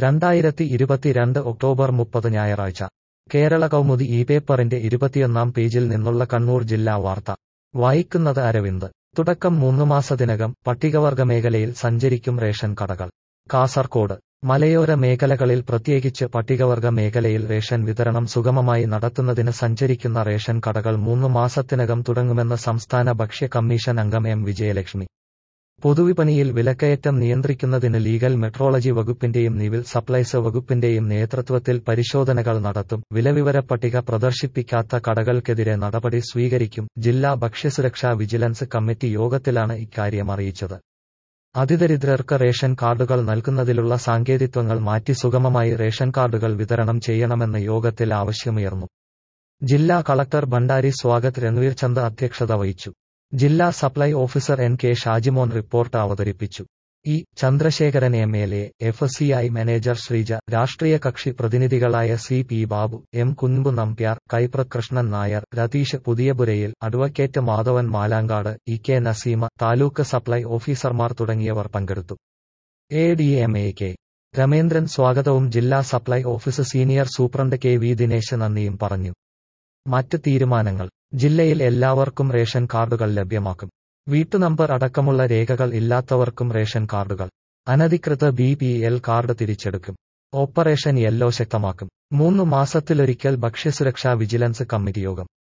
രണ്ടായിരത്തി ഇരുപത്തിരണ്ട് ഒക്ടോബർ മുപ്പത് ഞായറാഴ്ച കേരള കൗമുദി ഈ പേപ്പറിന്റെ ഇരുപത്തിയൊന്നാം പേജിൽ നിന്നുള്ള കണ്ണൂർ ജില്ലാ വാർത്ത വായിക്കുന്നത് അരവിന്ദ് തുടക്കം മൂന്നു മാസത്തിനകം പട്ടികവർഗ മേഖലയിൽ സഞ്ചരിക്കും റേഷൻ കടകൾ കാസർകോട് മലയോര മേഖലകളിൽ പ്രത്യേകിച്ച് പട്ടികവർഗ മേഖലയിൽ റേഷൻ വിതരണം സുഗമമായി നടത്തുന്നതിന് സഞ്ചരിക്കുന്ന റേഷൻ കടകൾ മൂന്നു മാസത്തിനകം തുടങ്ങുമെന്ന് സംസ്ഥാന ഭക്ഷ്യ കമ്മീഷൻ അംഗം എം വിജയലക്ഷ്മി പൊതുവിപണിയിൽ വിലക്കയറ്റം നിയന്ത്രിക്കുന്നതിന് ലീഗൽ മെട്രോളജി വകുപ്പിന്റെയും നിവിൽ സപ്ലൈസ് വകുപ്പിന്റെയും നേതൃത്വത്തിൽ പരിശോധനകൾ നടത്തും വിലവിവര പട്ടിക പ്രദർശിപ്പിക്കാത്ത കടകൾക്കെതിരെ നടപടി സ്വീകരിക്കും ജില്ലാ ഭക്ഷ്യസുരക്ഷാ വിജിലൻസ് കമ്മിറ്റി യോഗത്തിലാണ് ഇക്കാര്യം അറിയിച്ചത് അതിദരിദ്രർക്ക് റേഷൻ കാർഡുകൾ നൽകുന്നതിലുള്ള സാങ്കേതിത്വങ്ങൾ മാറ്റി സുഗമമായി റേഷൻ കാർഡുകൾ വിതരണം ചെയ്യണമെന്ന് യോഗത്തിൽ ആവശ്യമുയർന്നു ജില്ലാ കളക്ടർ ഭണ്ഡാരി സ്വാഗത് രൺവീർ ചന്ദ് അധ്യക്ഷത വഹിച്ചു ജില്ലാ supply officer N K Shajimon report അവതരിപ്പിച്ചു E Chandrasekharan M L A F C I manager Sreeja രാഷ്ട്രീയ കക്ഷി പ്രതിനിധികളായ C P Babu M Kunhambu Nambiar Kaiprath Krishnan Nair Ratheesh Puthiyapurayil advocate Madhavan Malankad E K Naseema taluk supply ഓഫീസർമാർ തുടങ്ങിയവർ പങ്കെടുത്തു A D M A K Ramendran സ്വാഗതവും ജില്ലാ supply office senior superintendent K V Dinesh നന്ദിയും പറഞ്ഞു മറ്റ് തീരുമാനങ്ങൾ ജില്ലയിൽ എല്ലാവർക്കും റേഷൻ കാർഡുകൾ ലഭ്യമാക്കും വീട്ടുനമ്പർ അടക്കമുള്ള രേഖകൾ ഇല്ലാത്തവർക്കും റേഷൻ കാർഡുകൾ അനധികൃത ബി പി എൽ കാർഡ് തിരിച്ചെടുക്കും ഓപ്പറേഷൻ യെല്ലോ ശക്തമാക്കും മൂന്ന് മാസത്തിലൊരിക്കൽ ഭക്ഷ്യസുരക്ഷാ വിജിലൻസ് കമ്മിറ്റി യോഗം